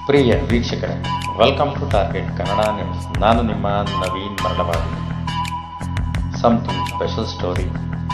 ಪ್ರಿಯ ವೀಕ್ಷಕರೇ welcome to Target Kannada news ನಾನು ನಿಮ್ಮ Naveen Maralavadi something special story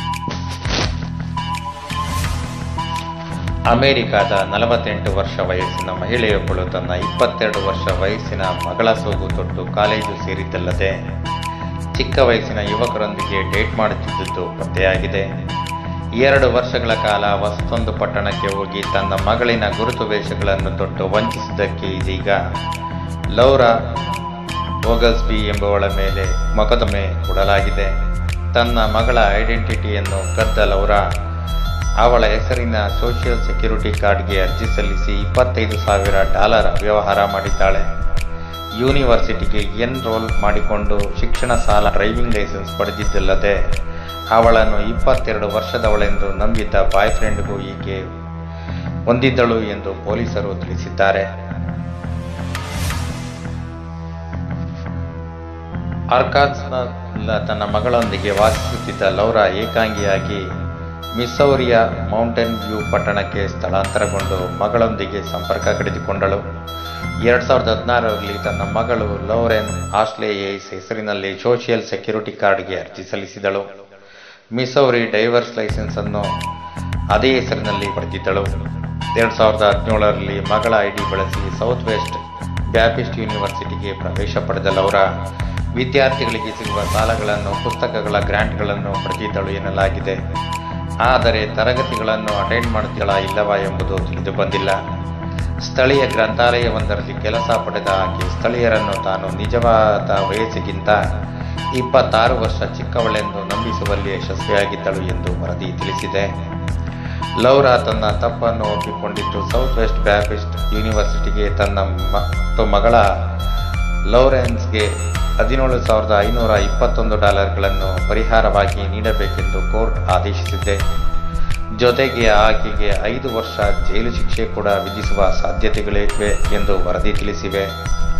ಅಮೆರಿಕಾದ ನಲವತ್ತೆಂಟು ವರ್ಷ ವಯಸ್ಸಿನ ಮಹಿಳೆಯೊಬ್ಬಳು ತನ್ನ ಇಪ್ಪತ್ತೆರಡು ವರ್ಷ ವಯಸ್ಸಿನ ಮಗಳ ಸೋಗು ತೊಟ್ಟು ಕಾಲೇಜು ಸೇರಿದ್ದಲ್ಲದೆ ಚಿಕ್ಕ ವಯಸ್ಸಿನ ಯುವಕರೊಂದಿಗೆ ಡೇಟ್ ಮಾಡುತ್ತಿದ್ದುದು ಪತ್ತೆಯಾಗಿದೆ ಎರಡು ವರ್ಷಗಳ ಕಾಲ ಹೊಸತೊಂದು ಪಟ್ಟಣಕ್ಕೆ ಹೋಗಿ ತನ್ನ ಮಗಳಿನ ಗುರುತು ವೇಷಗಳನ್ನು ತೊಟ್ಟು ವಂಚಿಸಿದ್ದಕ್ಕೆ ಇದೀಗ ಲೌರಾ ಓಗಲ್ಸ್ಬಿ ಎಂಬುವಳ ಮೇಲೆ ಮೊಕದ್ದಮೆ ಹೂಡಲಾಗಿದೆ ತನ್ನ ಮಗಳ ಐಡೆಂಟಿಟಿಯನ್ನು ಕದ್ದ ಲೌರಾ ಅವಳ ಹೆಸರಿನ ಸೋಷಿಯಲ್ ಸೆಕ್ಯೂರಿಟಿ ಕಾರ್ಡ್ಗೆ ಅರ್ಜಿ ಸಲ್ಲಿಸಿ ಇಪ್ಪತ್ತೈದು ಸಾವಿರ ಡಾಲರ್ ವ್ಯವಹಾರ ಮಾಡಿದ್ದಾಳೆ ಯೂನಿವರ್ಸಿಟಿಗೆ ಎನ್ರೋಲ್ ಮಾಡಿಕೊಂಡು ಶಿಕ್ಷಣ ಸಾಲ ಡ್ರೈವಿಂಗ್ ಲೈಸೆನ್ಸ್ ಪಡೆದಿದ್ದಲ್ಲದೆ ಅವಳನ್ನು ಇಪ್ಪತ್ತೆರಡು ವರ್ಷದವಳೆಂದು ನಂಬಿದ್ದ ಬಾಯ್ ಫ್ರೆಂಡ್ಗೂ ಈಕೆ ಹೊಂದಿದ್ದಳು ಎಂದು ಪೊಲೀಸರು ತಿಳಿಸಿದ್ದಾರೆ ಆರ್ಕಾನ್ಸ್ನ ತನ್ನ ಮಗಳೊಂದಿಗೆ ವಾಸಿಸುತ್ತಿದ್ದ ಲೌರಾ ಏಕಾಂಗಿಯಾಗಿ ಮಿಸೌರಿಯ ಮೌಂಟೇನ್ ವ್ಯೂ ಪಟ್ಟಣಕ್ಕೆ ಸ್ಥಳಾಂತರಗೊಂಡು ಮಗಳೊಂದಿಗೆ ಸಂಪರ್ಕ ಕಡಿದುಕೊಂಡಳು ಎರಡು ಸಾವಿರದ ಹದಿನಾರರಲ್ಲಿ ತನ್ನ ಮಗಳು ಲೌರೆನ್ ಆಸ್ಲೇಯೇಸ್ ಹೆಸರಿನಲ್ಲಿ ಸೋಷಿಯಲ್ ಸೆಕ್ಯೂರಿಟಿ ಕಾರ್ಡ್ಗೆ ಅರ್ಜಿ ಸಲ್ಲಿಸಿದಳು ಮಿಸೌರಿ ಡೈವರ್ಸ್ ಲೈಸೆನ್ಸ್ ಅನ್ನು ಅದೇ ಹೆಸರಿನಲ್ಲಿ ಪಡೆದಿದ್ದಳು ಎರಡು ಸಾವಿರದ ಹದಿನೇಳರಲ್ಲಿ ಮಗಳ ಐಡಿ ಬಳಸಿ ಸೌತ್ ವೆಸ್ಟ್ ಬ್ಯಾಪಿಸ್ಟ್ ಯೂನಿವರ್ಸಿಟಿಗೆ ಪ್ರವೇಶ ಪಡೆದ ಲೌರಾ ವಿದ್ಯಾರ್ಥಿಗಳಿಗೆ ಸಿಗುವ ಸಾಲಗಳನ್ನು ಪುಸ್ತಕಗಳ ಗ್ರಾಂಟ್ಗಳನ್ನು ಪಡೆದಿದ್ದಳು ಎನ್ನಲಾಗಿದೆ ಆದರೆ ತರಗತಿಗಳನ್ನು ಅಟೆಂಡ್ ಮಾಡುತ್ತಿಲ್ಲ ಇಲ್ಲವಾ ಎಂಬುದು ತಿಳಿದು ಬಂದಿಲ್ಲ ಸ್ಥಳೀಯ ಗ್ರಂಥಾಲಯವೊಂದರಲ್ಲಿ ಕೆಲಸ ಪಡೆದ ಆಕೆ ಸ್ಥಳೀಯರನ್ನು ತಾನು ನಿಜವಾದ ವಯಸ್ಸಿಗಿಂತ ಇಪ್ಪತ್ತಾರು ವರ್ಷ ಚಿಕ್ಕವಳೆಂದು ನಂಬಿಸುವಲ್ಲಿ ಯಶಸ್ವಿಯಾಗಿದ್ದಳು ಎಂದು ವರದಿ ತಿಳಿಸಿದೆ ಲೌರಾ ತನ್ನ ತಪ್ಪನ್ನು ಒಪ್ಪಿಕೊಂಡಿದ್ದು ಸೌತ್ ವೆಸ್ಟ್ ಬ್ಯಾಪಿಸ್ಟ್ ಯೂನಿವರ್ಸಿಟಿಗೆ ತನ್ನ ಮತ್ತು ಮಗಳ ಲೌರೆನ್ಸ್ಗೆ ಹದಿನೇಳು ಸಾವಿರದ ಐನೂರ ಇಪ್ಪತ್ತೊಂದು ಡಾಲರ್ಗಳನ್ನು ಪರಿಹಾರವಾಗಿ ನೀಡಬೇಕೆಂದು ಕೋರ್ಟ್ ಆದೇಶಿಸಿದೆ ಜೊತೆಗೆ ಆಕೆಗೆ ಐದು ವರ್ಷ ಜೈಲು ಶಿಕ್ಷೆ ಕೂಡ ವಿಧಿಸುವ ಸಾಧ್ಯತೆಗಳಿವೆ ಎಂದು ವರದಿ ತಿಳಿಸಿವೆ